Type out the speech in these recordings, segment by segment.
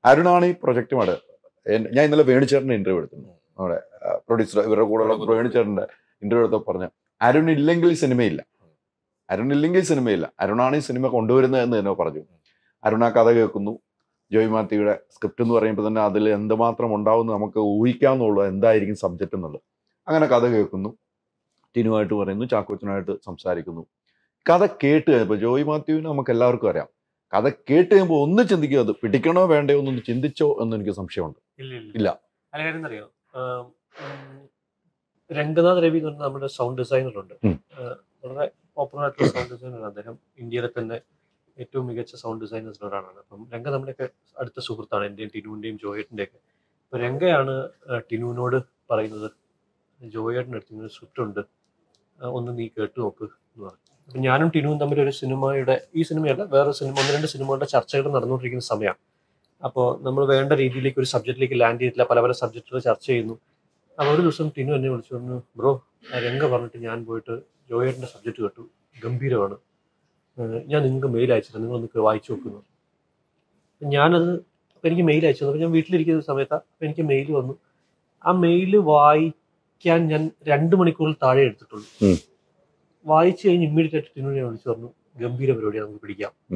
അരുണാണ് ഈ പ്രൊജക്റ്റുമായിട്ട് ഞാൻ ഇന്നലെ വേണിച്ചേട്ടൻ്റെ ഇന്റർവ്യൂ എടുത്തിരുന്നു നമ്മുടെ പ്രൊഡ്യൂസർ ഇവരുടെ കൂടെയുള്ള വേണിച്ചേട്ടൻ്റെ ഇന്റർവ്യൂ എടുത്തപ്പോൾ പറഞ്ഞു അരുൺ ഇല്ലെങ്കിൽ സിനിമയില്ല അരുൺ ഇല്ലെങ്കിൽ സിനിമയില്ല അരുണാണ് ഈ സിനിമ കൊണ്ടുവരുന്നത് എന്ന് തന്നെ പറഞ്ഞു അരുണ കഥ കേൾക്കുന്നു ജോയ് മാത്യുയുടെ സ്ക്രിപ്റ്റ് എന്ന് പറയുമ്പോൾ തന്നെ അതിൽ എന്തുമാത്രം ഉണ്ടാവും എന്ന് നമുക്ക് ഊഹിക്കാവുന്നുള്ളൂ എന്തായിരിക്കും സബ്ജക്റ്റ് എന്നുള്ളത് അങ്ങനെ കഥ കേൾക്കുന്നു ടിനുമായിട്ട് പറയുന്നു ചാക്കോച്ചനായിട്ട് സംസാരിക്കുന്നു കഥ കേട്ട് കഴിയുമ്പോൾ ജോയ് മാത്യുവിന് നമുക്ക് എല്ലാവർക്കും അറിയാം കഥ കേട്ട് കഴിയുമ്പോൾ ഒന്ന് ചിന്തിക്കുക അത് പിടിക്കണോ വേണ്ടയോ എന്നൊന്ന് ചിന്തിച്ചോ എന്ന് എനിക്ക് സംശയമുണ്ട് ഇല്ല ഇല്ല. അല്ല കാര്യം അറിയോ രംഗനാഥ് രവി എന്ന് പറഞ്ഞ നമ്മുടെ സൗണ്ട് ഡിസൈനർ ഉണ്ട് ഉം. ആഹ് വളരെ പോപ്പുലർ ആയിട്ടുള്ള സൗണ്ട് ഡിസൈനർ അദ്ദേഹം ഇന്ത്യയിലെ തന്നെ ഏറ്റവും മികച്ച സൗണ്ട് ഡിസൈനേഴ്സിൽ ഒരാളാണ് അപ്പം രംഗ നമ്മുടെയൊക്കെ അടുത്ത സുഹൃത്താണ് എൻ്റെയും ടിനുവിൻ്റെയും ജോയേട്ടിൻ്റെ ഒക്കെ അപ്പൊ രംഗയാണ് ആഹ് ടിനുവിനോട് പറയുന്നത് ജോയേട്ടിൻ്റെ അടുത്ത് ഇങ്ങനെ സ്ക്രിപ്റ്റ് ഉണ്ട് ആഹ് ഒന്ന് നീ കേട്ട് നോക്ക് എന്ന് പറഞ്ഞു അപ്പൊ ഞാനും ടിനുവും തമ്മിൽ ഒരു സിനിമയുടെ ഈ സിനിമയല്ല വേറെ സിനിമ ഒന്ന് രണ്ട് സിനിമകളുടെ ചർച്ചകൾ നടന്നുകൊണ്ടിരിക്കുന്ന സമയമാണ് അപ്പോൾ നമ്മൾ വേണ്ട രീതിയിലേക്ക് ഒരു സബ്ജക്റ്റിലേക്ക് ലാൻഡ് ചെയ്തിട്ടില്ല പല പല സബ്ജക്റ്റുകൾ ചർച്ച ചെയ്യുന്നു അപ്പോൾ ഒരു ദിവസം ടിനു എന്നെ വിളിച്ചു പറഞ്ഞു ബ്രോ രംഗ പറഞ്ഞിട്ട് ഞാൻ പോയിട്ട് ജോയേട്ടിൻ്റെ സബ്ജക്റ്റ് കേട്ടു ഗംഭീരമാണ് ഏഹ് ഞാൻ നിങ്ങൾക്ക് മെയിൽ അയച്ചിട്ടുണ്ട് നിങ്ങളൊന്ന് വായിച്ചു നോക്കുന്നു അപ്പം ഞാനത് അപ്പം എനിക്ക് മെയിൽ അയച്ചു അപ്പോൾ ഞാൻ വീട്ടിലിരിക്കുന്ന സമയത്താണ് അപ്പം എനിക്ക് മെയിൽ വന്നു ആ മെയിൽ വായിക്കാൻ ഞാൻ രണ്ട് മണിക്കൂറിൽ താഴെ എടുത്തിട്ടുള്ളൂ ഉം. വായിച്ചു കഴിഞ്ഞ് ഇമ്മീഡിയറ്റ് ആയിട്ട് ടിനു ഞാൻ വിളിച്ചു പറഞ്ഞു ഗംഭീര പരിപാടിയാണ് നമുക്ക് പിടിക്കാം ഉം.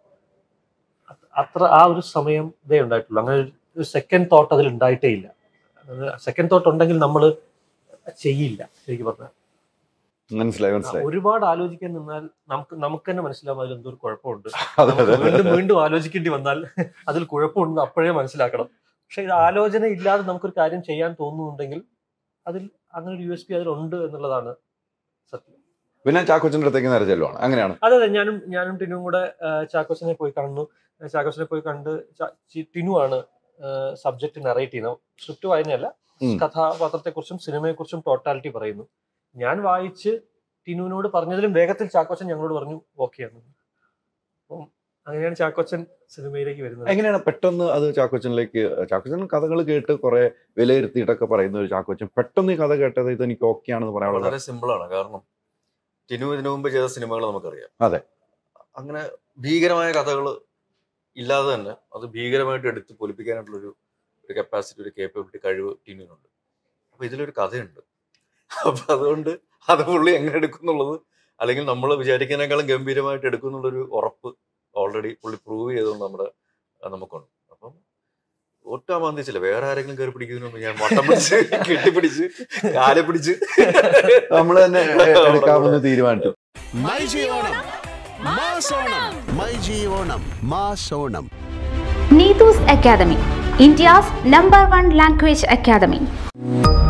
അത് അത്ര ആ ഒരു സമയം ഇതേ ഉണ്ടായിട്ടുള്ളൂ അങ്ങനെ ഒരു സെക്കൻഡ് തോട്ട് അതിൽ ഉണ്ടായിട്ടേ ഇല്ല സെക്കൻഡ് തോട്ട് ഉണ്ടെങ്കിൽ നമ്മൾ ചെയ്യില്ല ശരിക്കും പറഞ്ഞാൽ മനസ്സിലായി മനസ്സിലായി ഒരുപാട് ആലോചിക്കാൻ നിന്നാൽ നമുക്ക് നമുക്ക് തന്നെ മനസ്സിലാവും അതിൽ എന്തോ ഒരു കുഴപ്പമുണ്ട് അതെ അതെ നമുക്ക് വീണ്ടും വീണ്ടും ആലോചിക്കേണ്ടി വന്നാൽ അതിൽ കുഴപ്പമുണ്ടെന്ന് അപ്പോഴേ മനസ്സിലാക്കണം പക്ഷെ ഇത് ആലോചന ഇല്ലാതെ നമുക്കൊരു കാര്യം ചെയ്യാൻ തോന്നുന്നുണ്ടെങ്കിൽ അതിൽ അങ്ങനെ ഒരു യു എസ് പി അതിലുണ്ട് എന്നുള്ളതാണ് സത്യം പിന്നെ ചാക്കോച്ചൻ്റെ അടുത്തേക്ക് നേരെ ചെല്ലുവാണ് അങ്ങനെയാണ് അതെ അതെ ഞാനും ഞാനും ടിനുവും കൂടെ ആ, ചാക്കോച്ചനെ പോയി കാണുന്നു ചാക്കോച്ചനെ പോയി കണ്ട് ചാ- ചി- ടിനു ആണ് സബ്ജക്ട് നറേറ്റ് ചെയ്യുന്നത് സ്ക്രിപ്റ്റ് വായനയല്ല ഉം. കഥാപാത്രത്തെക്കുറിച്ചും സിനിമയെക്കുറിച്ചും ടോട്ടാലിറ്റി പറയുന്നു ഞാൻ വായിച്ച് ടിനുവിനോട് പറഞ്ഞതിലും വേഗത്തിൽ ചാക്കോച്ചൻ ഞങ്ങളോട് പറഞ്ഞു ഓക്കെ ആണ് അപ്പം അങ്ങനെയാണ് ചാക്കോച്ചൻ സിനിമയിലേക്ക് വരുന്നത് എങ്ങനെയാണ് പെട്ടെന്ന് അത് ചാക്കോച്ചനിലേക്ക് ചാക്കോച്ചൻ കഥകൾ കേട്ട് കുറെ വിലയിരുത്തിയിട്ടൊക്കെ പറയുന്ന ഒരു ചാക്കോച്ചൻ പെട്ടെന്ന് ഈ കഥ കേട്ടത് ഇത് എനിക്ക് ഓക്കെ ആണെന്ന് പറയാനുള്ള വളരെ സിമ്പിളാണ് കാരണം ടിനു ഇതിനു മുമ്പ് ചെയ്ത സിനിമകൾ നമുക്കറിയാം അതെ. അങ്ങനെ ഭീകരമായ കഥകൾ ഇല്ലാതെ തന്നെ അത് ഭീകരമായിട്ട് എടുത്ത് പൊലിപ്പിക്കാനായിട്ടുള്ളൊരു ഒരു കപ്പാസിറ്റി ഒരു കേപ്പബിലിറ്റി കഴിവ് ടിനുവിനുണ്ട് അപ്പൊ ഇതിലൊരു കഥയുണ്ട് അപ്പൊ അതുകൊണ്ട് അത് പുള്ളി എങ്ങനെ എടുക്കുന്നുള്ളത് അല്ലെങ്കിൽ നമ്മൾ വിചാരിക്കുന്നതിനേക്കാളും ഗംഭീരമായിട്ട് എടുക്കുന്നുള്ളൊരു ഉറപ്പ് ഓൾറെഡി പുള്ളി പ്രൂവ് ചെയ്തുകൊണ്ട് നമ്മുടെ ആ, നമുക്കുണ്ട് അപ്പം ഒട്ടാൻ മന്ദിച്ചില്ല വേറെ ആരെങ്കിലും കയറി പിടിക്കുന്നതിന് മുമ്പ് ഞാൻ വട്ടം പിടിച്ച് കെട്ടിപ്പിടിച്ച് കാലെ പിടിച്ച് നമ്മൾ തന്നെ എടുക്കാമെന്ന് തീരുമാനിച്ചു myG Onam മാസോണം myG Onam മാസോണം Neetu's Academy, India's number one language academy.